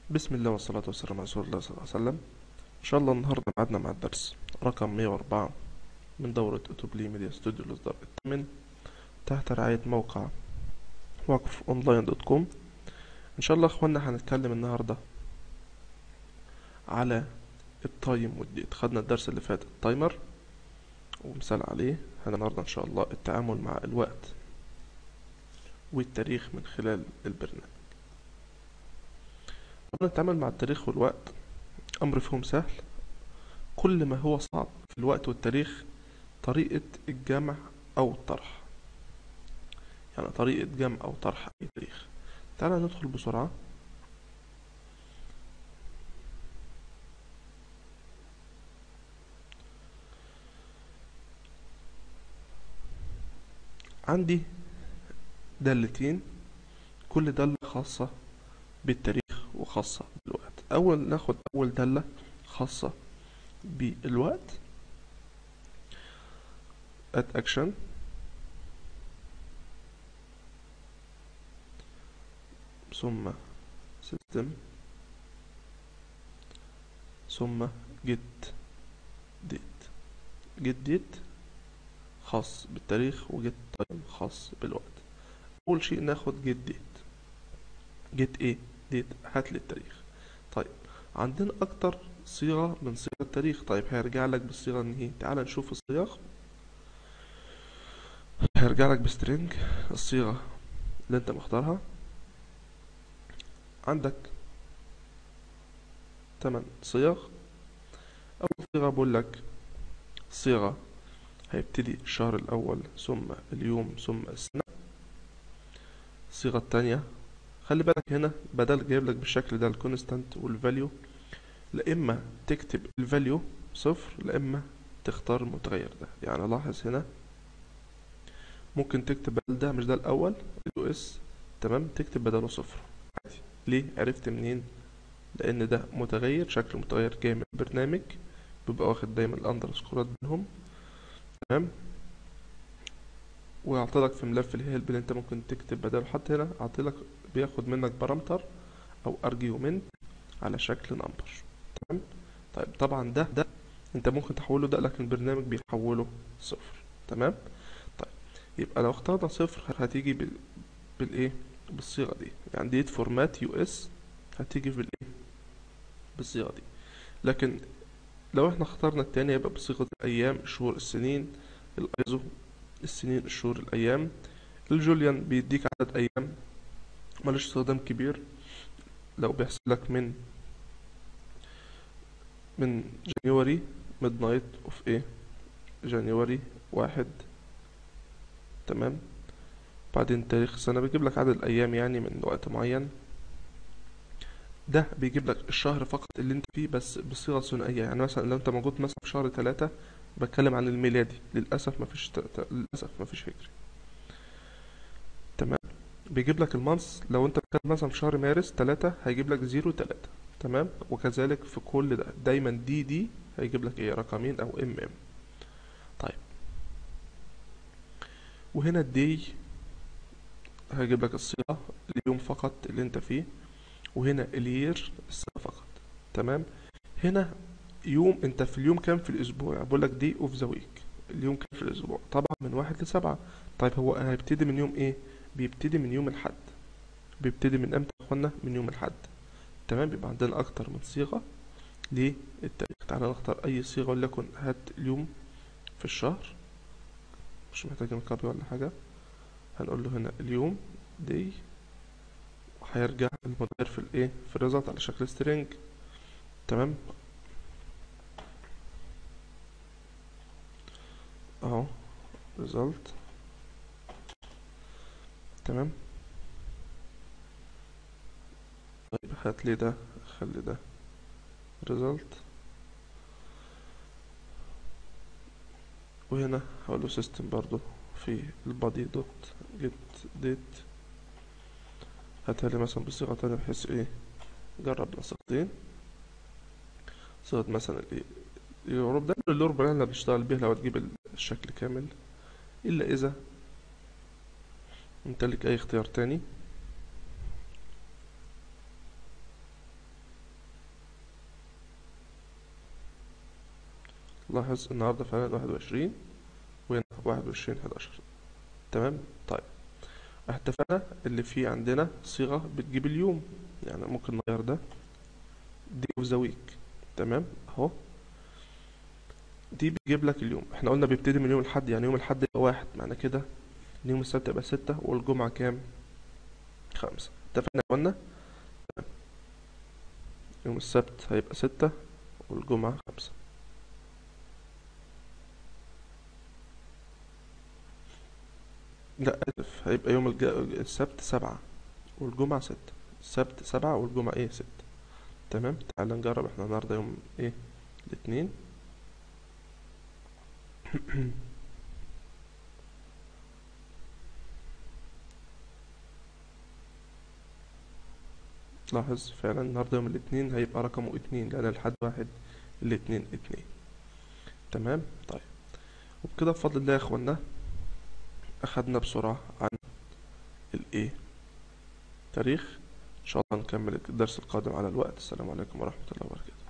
بسم الله والصلاة والسلام على رسول الله صلى الله عليه وسلم إن شاء الله النهاردة معادنا مع الدرس رقم 104 من دورة أوتوبلي ميديا ستوديو الإصدار الثامن تحت رعاية موقع وقف أونلاين دوت كوم إن شاء الله إخوانا هنتكلم النهاردة على التايم والديت خدنا الدرس اللي فات التايمر ومثال عليه هنا النهاردة إن شاء الله التعامل مع الوقت والتاريخ من خلال البرنامج طبعا نتعامل مع التاريخ والوقت أمر فيهم سهل كل ما هو صعب في الوقت والتاريخ طريقة الجمع أو الطرح يعني طريقة جمع أو طرح أي تاريخ تعالى ندخل بسرعة عندي دالتين كل دالة خاصة بالتاريخ وخاصة بالوقت أول ناخد أول دالة خاصة بالوقت at action ثم system ثم get date get date خاص بالتاريخ و get time خاص بالوقت أول شيء ناخد get date get ايه date هات لي التاريخ طيب عندنا أكتر صيغة من صيغ التاريخ طيب هيرجع لك بالصيغة إن تعال نشوف الصيغ هيرجع لك بسترينج الصيغة اللي انت مختارها عندك تمن صيغ أول صيغة بقول لك صيغة هيبتدي الشهر الأول ثم اليوم ثم السنة الصيغة التانية خلي بالك هنا بدل جايب لك بالشكل ده الكونستانت والفاليو لا إما تكتب الفاليو صفر لا إما تختار المتغير ده يعني لاحظ هنا ممكن تكتب بدل ده مش ده الأول اليو اس تمام تكتب بدله صفر عادي ليه عرفت منين لأن ده متغير شكل متغير جاي من البرنامج بيبقى واخد دايما الأندرسكورات بينهم تمام ويعطيلك في ملف الهيلب اللي انت ممكن تكتب بداله حتى هنا عطيلك بياخد منك بارامتر او ارجيومنت على شكل نمبر تمام طيب طبعا ده ده انت ممكن تحوله ده لكن البرنامج بيحوله صفر تمام طيب يبقى لو اخترنا صفر هتيجي بال... بالايه بالصيغه دي يعني ديت فورمات يو اس هتيجي بالايه بالصيغه دي لكن لو احنا اخترنا التاني يبقى بصيغه الايام الشهور السنين الايزو السنين الشهور الايام الجوليان بيديك عدد ايام ملوش استخدام كبير لو بيحسب لك من من جانيوري ميد نايت اوف ايه جانيوري واحد تمام بعدين تاريخ السنة بيجيب لك عدد الأيام يعني من وقت معين ده بيجيب لك الشهر فقط اللي انت فيه بس بصيغة ثنائية يعني مثلا لو انت موجود مثلا في شهر ثلاثة بتكلم عن الميلادي للأسف مفيش ت... ت... للأسف مفيش هجري تمام بيجيب لك المانس لو انت بتتكلم مثلا في شهر مارس تلاتة هيجيب لك زيرو تلاتة تمام وكذلك في كل ده دايما دي دي هيجيب لك ايه رقمين او ام ام طيب وهنا الدي هيجيب لك الصيغة اليوم فقط اللي انت فيه وهنا الير السنة فقط تمام هنا يوم انت في اليوم كام في الاسبوع بقول لك دي اوف ذا ويك اليوم كام في الاسبوع طبعا من واحد لسبعة طيب هو هيبتدي من يوم ايه بيبتدي من يوم الحد بيبتدي من امتى يا اخوانا من يوم الحد تمام بيبقى عندنا اكتر من صيغة للتاريخ تعالى نختار اي صيغة وليكن هات اليوم في الشهر مش محتاجين كوبي ولا حاجة هنقول له هنا اليوم دي هيرجع المتغير في الايه في الريزلت على شكل سترينج تمام اهو result تمام طيب هات لي ده خلي ده result وهنا هقول له system برضو في البادي دوت get date هاتها لي مثلا بصيغة تانية بحيث ايه جرب نسختين صيغة مثلا الايه اليوروب ده اليوروب اللي احنا بنشتغل بيها لو تجيب الشكل كامل الا اذا انت لك اي اختيار تاني لاحظ النهاردة فعلا واحد وعشرين وهنا واحد وعشرين حداشر تمام طيب اتفقنا اللي فيه عندنا صيغة بتجيب اليوم يعني ممكن نغير ده دي اوف ذا ويك تمام اهو دي بتجيب لك اليوم احنا قلنا بيبتدي من يوم الحد يعني يوم الحد يبقى واحد معنى كده ان يوم السبت يبقى ستة والجمعة كام خمسة اتفقنا يا قلنا يوم السبت هيبقى ستة والجمعة خمسة لا اسف هيبقى يوم الج... السبت سبعة والجمعة ستة السبت سبعة والجمعة ايه ستة تمام تعال نجرب احنا النهاردة يوم ايه الاثنين لاحظ فعلا النهاردة يوم الاثنين هيبقى رقمه اتنين لأن الحد واحد الاثنين اتنين تمام طيب وبكده بفضل الله يا اخوانا أخدنا بسرعة عن الايه تاريخ إن شاء الله نكمل الدرس القادم على الوقت السلام عليكم ورحمة الله وبركاته